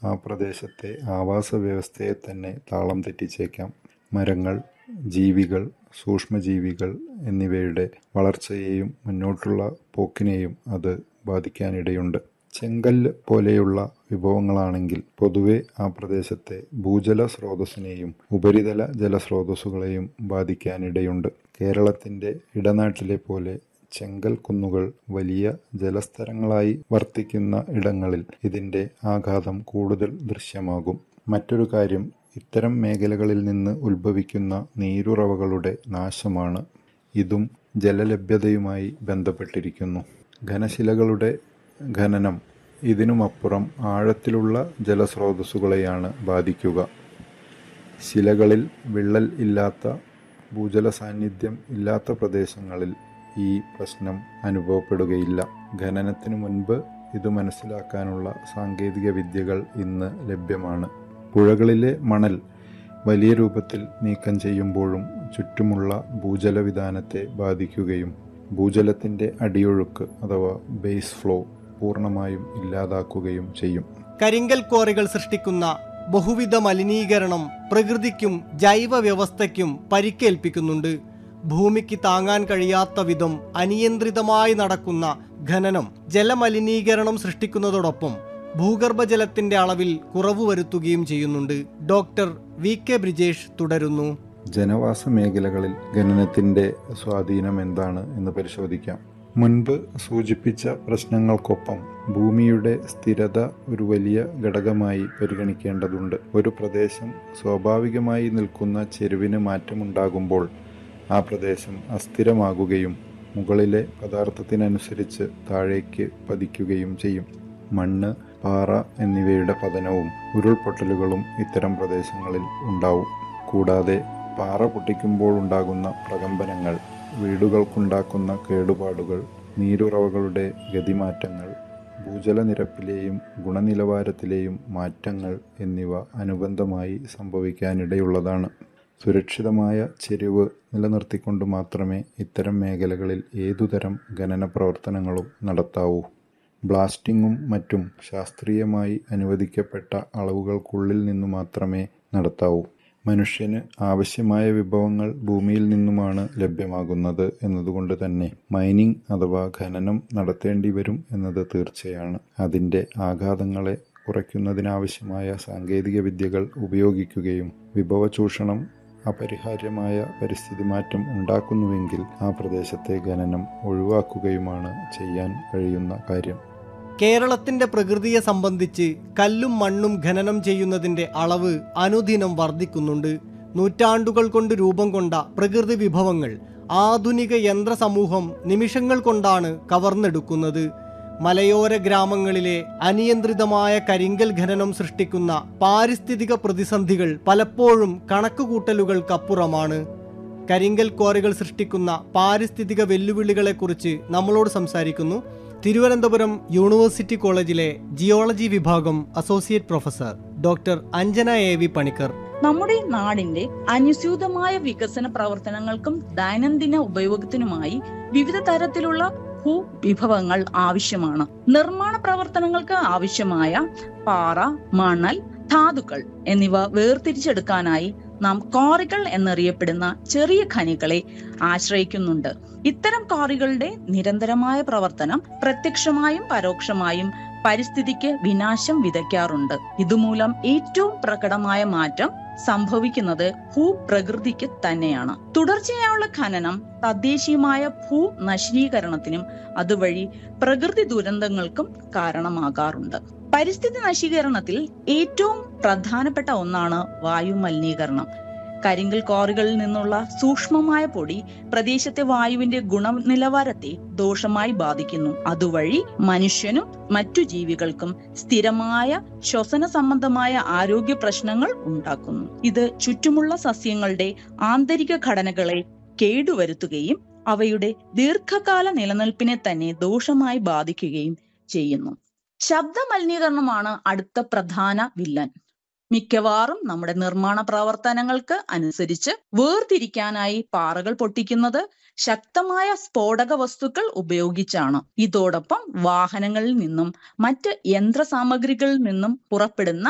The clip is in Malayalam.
ആ പ്രദേശത്തെ ആവാസ വ്യവസ്ഥയെ തന്നെ താളം തെറ്റിച്ചേക്കാം മരങ്ങൾ ജീവികൾ സൂക്ഷ്മജീവികൾ എന്നിവയുടെ വളർച്ചയെയും മുന്നോട്ടുള്ള പോക്കിനെയും അത് ബാധിക്കാനിടയുണ്ട് ചെങ്കല്ല് പോലെയുള്ള വിഭവങ്ങളാണെങ്കിൽ പൊതുവെ ആ പ്രദേശത്തെ ഭൂജല സ്രോതസ്സിനെയും ഉപരിതല ജലസ്രോതസ്സുകളെയും ബാധിക്കാനിടയുണ്ട് കേരളത്തിൻ്റെ ഇടനാട്ടിലെ പോലെ ചെങ്കൽ കുന്നുകൾ വലിയ ജലസ്തരങ്ങളായി വർത്തിക്കുന്ന ഇടങ്ങളിൽ ഇതിൻ്റെ ആഘാതം കൂടുതൽ ദൃശ്യമാകും മറ്റൊരു കാര്യം ഇത്തരം മേഖലകളിൽ നിന്ന് ഉത്ഭവിക്കുന്ന നീരുറവകളുടെ നാശമാണ് ഇതും ജലലഭ്യതയുമായി ബന്ധപ്പെട്ടിരിക്കുന്നു ഘനശിലകളുടെ ഖനനം ഇതിനുമപ്പുറം ആഴത്തിലുള്ള ജലസ്രോതസ്സുകളെയാണ് ബാധിക്കുക ശിലകളിൽ വിള്ളൽ ഇല്ലാത്ത ഭൂജല സാന്നിധ്യം ഇല്ലാത്ത പ്രദേശങ്ങളിൽ ഈ പ്രശ്നം അനുഭവപ്പെടുകയില്ല ഖനനത്തിനു മുൻപ് ഇത് മനസ്സിലാക്കാനുള്ള സാങ്കേതിക വിദ്യകൾ ഇന്ന് ലഭ്യമാണ് പുഴകളിലെ മണൽ വലിയ രൂപത്തിൽ നീക്കം ചെയ്യുമ്പോഴും ചുറ്റുമുള്ള ഭൂജല വിധാനത്തെ ബാധിക്കുകയും ഭൂജലത്തിൻ്റെ അടിയൊഴുക്ക് അഥവാ ബേസ് ഫ്ലോ പൂർണ്ണമായും ഇല്ലാതാക്കുകയും ചെയ്യും കരിങ്കൽ ക്വാറികൾ സൃഷ്ടിക്കുന്ന ബഹുവിധ മലിനീകരണം പ്രകൃതിക്കും ജൈവ വ്യവസ്ഥയ്ക്കും പരിക്കേൽപ്പിക്കുന്നുണ്ട് ഭൂമിക്ക് താങ്ങാൻ കഴിയാത്ത വിധം അനിയന്ത്രിതമായി നടക്കുന്ന ഖനനം ജലമലിനീകരണം സൃഷ്ടിക്കുന്നതോടൊപ്പം ഭൂഗർഭജലത്തിന്റെ അളവിൽ കുറവ് വരുത്തുകയും ചെയ്യുന്നുണ്ട് ഡോക്ടർ വി കെ ബ്രിജേഷ് തുടരുന്നു ജനവാസ മേഖലകളിൽ ഖനനത്തിൻ്റെ സ്വാധീനം എന്താണ് എന്ന് പരിശോധിക്കാം മുൻപ് സൂചിപ്പിച്ച പ്രശ്നങ്ങൾക്കൊപ്പം ഭൂമിയുടെ സ്ഥിരത ഒരു വലിയ ഘടകമായി പരിഗണിക്കേണ്ടതുണ്ട് ഒരു പ്രദേശം സ്വാഭാവികമായി നിൽക്കുന്ന ചെരുവിന് മാറ്റമുണ്ടാകുമ്പോൾ ആ പ്രദേശം അസ്ഥിരമാകുകയും മുകളിലെ പദാർത്ഥത്തിനനുസരിച്ച് താഴേക്ക് പതിക്കുകയും ചെയ്യും മണ്ണ് പാറ എന്നിവയുടെ പതനവും ഉരുൾപൊട്ടലുകളും ഇത്തരം പ്രദേശങ്ങളിൽ ഉണ്ടാവും കൂടാതെ പാറ പൊട്ടിക്കുമ്പോൾ ഉണ്ടാകുന്ന പ്രകമ്പനങ്ങൾ വീടുകൾക്കുണ്ടാക്കുന്ന കേടുപാടുകൾ നീരുറവകളുടെ ഗതിമാറ്റങ്ങൾ ഭൂജലനിരപ്പിലെയും ഗുണനിലവാരത്തിലെയും മാറ്റങ്ങൾ എന്നിവ അനുബന്ധമായി സംഭവിക്കാനിടയുള്ളതാണ് സുരക്ഷിതമായ ചെരിവ് നിലനിർത്തിക്കൊണ്ട് മാത്രമേ ഇത്തരം മേഖലകളിൽ ഏതുതരം ഖനന പ്രവർത്തനങ്ങളും നടത്താവൂ ബ്ലാസ്റ്റിങ്ങും മറ്റും ശാസ്ത്രീയമായി അനുവദിക്കപ്പെട്ട അളവുകൾക്കുള്ളിൽ നിന്നു മാത്രമേ നടത്താവൂ മനുഷ്യന് ആവശ്യമായ വിഭവങ്ങൾ ഭൂമിയിൽ നിന്നുമാണ് ലഭ്യമാകുന്നത് എന്നതുകൊണ്ട് തന്നെ മൈനിങ് അഥവാ ഖനനം നടത്തേണ്ടി വരും എന്നത് തീർച്ചയാണ് അതിൻ്റെ ആഘാതങ്ങളെ കുറയ്ക്കുന്നതിനാവശ്യമായ സാങ്കേതിക വിദ്യകൾ ഉപയോഗിക്കുകയും വിഭവ ചൂഷണം അപരിഹാര്യമായ പരിസ്ഥിതി മാറ്റം ഉണ്ടാക്കുന്നുവെങ്കിൽ ആ പ്രദേശത്തെ ഖനനം ഒഴിവാക്കുകയുമാണ് ചെയ്യാൻ കഴിയുന്ന കാര്യം കേരളത്തിന്റെ പ്രകൃതിയെ സംബന്ധിച്ച് കല്ലും മണ്ണും ഖനനം ചെയ്യുന്നതിന്റെ അളവ് അനുദിനം വർദ്ധിക്കുന്നുണ്ട് നൂറ്റാണ്ടുകൾ കൊണ്ട് രൂപം കൊണ്ട പ്രകൃതി വിഭവങ്ങൾ ആധുനിക യന്ത്ര സമൂഹം നിമിഷങ്ങൾ കൊണ്ടാണ് കവർന്നെടുക്കുന്നത് മലയോര ഗ്രാമങ്ങളിലെ അനിയന്ത്രിതമായ കരിങ്കൽ ഖനനം സൃഷ്ടിക്കുന്ന പാരിസ്ഥിതിക പ്രതിസന്ധികൾ പലപ്പോഴും കണക്കുകൂട്ടലുകൾക്കപ്പുറമാണ് കരിങ്കൽ ക്വാറികൾ സൃഷ്ടിക്കുന്ന പാരിസ്ഥിതിക വെല്ലുവിളികളെക്കുറിച്ച് നമ്മളോട് സംസാരിക്കുന്നു തിരുവനന്തപുരം യൂണിവേഴ്സിറ്റി കോളേജിലെ ജിയോളജി വിഭാഗം associate professor doctor Anjana A V Panicker നമ്മുടെ നാടിന്റെ അനുസ്യൂതമായ വികസന പ്രവർത്തനങ്ങൾക്കും ദൈനംദിന ഉപയോഗത്തിനുമായി വിവിധ തരത്തിലുള്ള ഭൂവിഭവങ്ങൾ ആവശ്യമാണ് നിർമ്മാണ പ്രവർത്തനങ്ങൾക്ക് ആവശ്യമായ പാറ മണൽ ധാതുക്കൾ എന്നിവ വേർതിരിച്ചെടുക്കാനായി നാം ക്വാറികൾ എന്നറിയപ്പെടുന്ന ചെറിയ ഖനികളെ ആശ്രയിക്കുന്നുണ്ട് ഇത്തരം ക്വാറികളുടെ നിരന്തരമായ പ്രവർത്തനം പ്രത്യക്ഷമായും പരോക്ഷമായും പരിസ്ഥിതിക്ക് വിനാശം വിതയ്ക്കാറുണ്ട് ഇതുമൂലം ഏറ്റവും പ്രകടമായ മാറ്റം സംഭവിക്കുന്നത് ഭൂപ്രകൃതിക്ക് തന്നെയാണ് തുടർച്ചയായുള്ള ഖനനം തദ്ദേശീയമായ ഭൂ നശീകരണത്തിനും അതുവഴി പ്രകൃതി ദുരന്തങ്ങൾക്കും കാരണമാകാറുണ്ട് പരിസ്ഥിതി നശീകരണത്തിൽ ഏറ്റവും പ്രധാനപ്പെട്ട ഒന്നാണ് വായു മലിനീകരണം കരിങ്കൽ ക്വാറികളിൽ നിന്നുള്ള സൂക്ഷ്മമായ പൊടി പ്രദേശത്തെ വായുവിന്റെ ഗുണനിലവാരത്തെ ദോഷമായി ബാധിക്കുന്നു അതുവഴി മനുഷ്യനും മറ്റു ജീവികൾക്കും സ്ഥിരമായ ശ്വസന സംബന്ധമായ ആരോഗ്യ പ്രശ്നങ്ങൾ ഉണ്ടാക്കുന്നു ഇത് ചുറ്റുമുള്ള സസ്യങ്ങളുടെ ആന്തരിക ഘടനകളെ കേടുവരുത്തുകയും അവയുടെ ദീർഘകാല നിലനിൽപ്പിനെ തന്നെ ദോഷമായി ബാധിക്കുകയും ചെയ്യുന്നു ശബ്ദ മലിനീകരണമാണ് അടുത്ത പ്രധാന വില്ലൻ മിക്കവാറും നമ്മുടെ നിർമ്മാണ പ്രവർത്തനങ്ങൾക്ക് അനുസരിച്ച് വേർതിരിക്കാനായി പാറകൾ പൊട്ടിക്കുന്നത് ശക്തമായ സ്ഫോടക വസ്തുക്കൾ ഉപയോഗിച്ചാണ് ഇതോടൊപ്പം വാഹനങ്ങളിൽ നിന്നും മറ്റ് യന്ത്ര സാമഗ്രികളിൽ നിന്നും പുറപ്പെടുന്ന